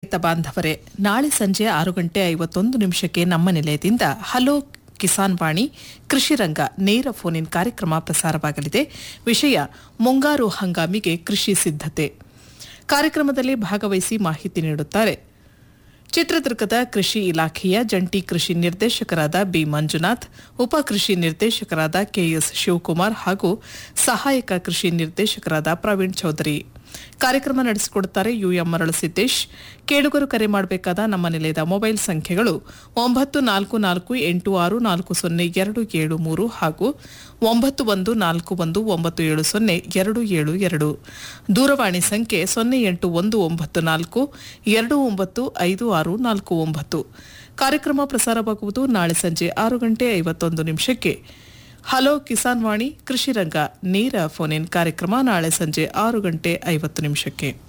ರೈತ ಬಾಂಧವರೇ ನಾಳೆ ಸಂಜೆ ಆರು ಗಂಟೆ ಐವತ್ತೊಂದು ನಿಮಿಷಕ್ಕೆ ನಮ್ಮ ನಿಲಯದಿಂದ ಹಲೋ ಕಿಸಾನ್ ವಾಣಿ ಕೃಷಿ ರಂಗ ನೇರ ಫೋನ್ ಇನ್ ಕಾರ್ಯಕ್ರಮ ಪ್ರಸಾರವಾಗಲಿದೆ ವಿಷಯ ಮುಂಗಾರು ಹಂಗಾಮಿಗೆ ಕೃಷಿ ಸಿದ್ಧತೆ ಕಾರ್ಯಕ್ರಮದಲ್ಲಿ ಭಾಗವಹಿಸಿ ಮಾಹಿತಿ ನೀಡುತ್ತಾರೆ ಚಿತ್ರದುರ್ಗದ ಕೃಷಿ ಇಲಾಖೆಯ ಜಂಟಿ ಕೃಷಿ ನಿರ್ದೇಶಕರಾದ ಬಿ ಮಂಜುನಾಥ್ ಉಪ ಕೃಷಿ ನಿರ್ದೇಶಕರಾದ ಕೆಎಸ್ ಶಿವಕುಮಾರ್ ಹಾಗೂ ಸಹಾಯಕ ಕೃಷಿ ನಿರ್ದೇಶಕರಾದ ಪ್ರವೀಣ್ ಚೌಧರಿ ಕಾರ್ಯಕ್ರಮ ನಡೆಸಿಕೊಡುತ್ತಾರೆ ಯುಎಂ ಮರಳು ಸಿದ್ದೇಶ್ ಕೇಳುಗರು ಕರೆ ಮಾಡಬೇಕಾದ ನಮ್ಮ ನಿಲಯದ ಮೊಬೈಲ್ ಸಂಖ್ಯೆಗಳು ಒಂಬತ್ತು ನಾಲ್ಕು ನಾಲ್ಕು ಎಂಟು ಆರು ನಾಲ್ಕು ಸೊನ್ನೆ ಎರಡು ಏಳು ಮೂರು ಹಾಗೂ ಒಂಬತ್ತು ಒಂದು ನಾಲ್ಕು ಒಂದು ಒಂಬತ್ತು ಏಳು ಸೊನ್ನೆ ಎರಡು ಏಳು ಎರಡು ದೂರವಾಣಿ ಸಂಖ್ಯೆ ಸೊನ್ನೆ ಎಂಟು ಒಂದು ಒಂಬತ್ತು ನಾಲ್ಕು ಎರಡು ಒಂಬತ್ತು ಐದು ಆರು ನಾಲ್ಕು ಒಂಬತ್ತು ಕಾರ್ಯಕ್ರಮ ಪ್ರಸಾರವಾಗುವುದು ನಾಳೆ ಸಂಜೆ ಆರು ಗಂಟೆ ಐವತ್ತೊಂದು ನಿಮಿಷಕ್ಕೆ ಹಲೋ ಕಿಸಾನ್ ವಾಣಿ ಕೃಷಿ ರಂಗ ನೇರ ಫೋನ್ ಇನ್ ಕಾರ್ಯಕ್ರಮ ನಾಳೆ ಸಂಜೆ ಆರು ಗಂಟೆ ಐವತ್ತು ನಿಮಿಷಕ್ಕೆ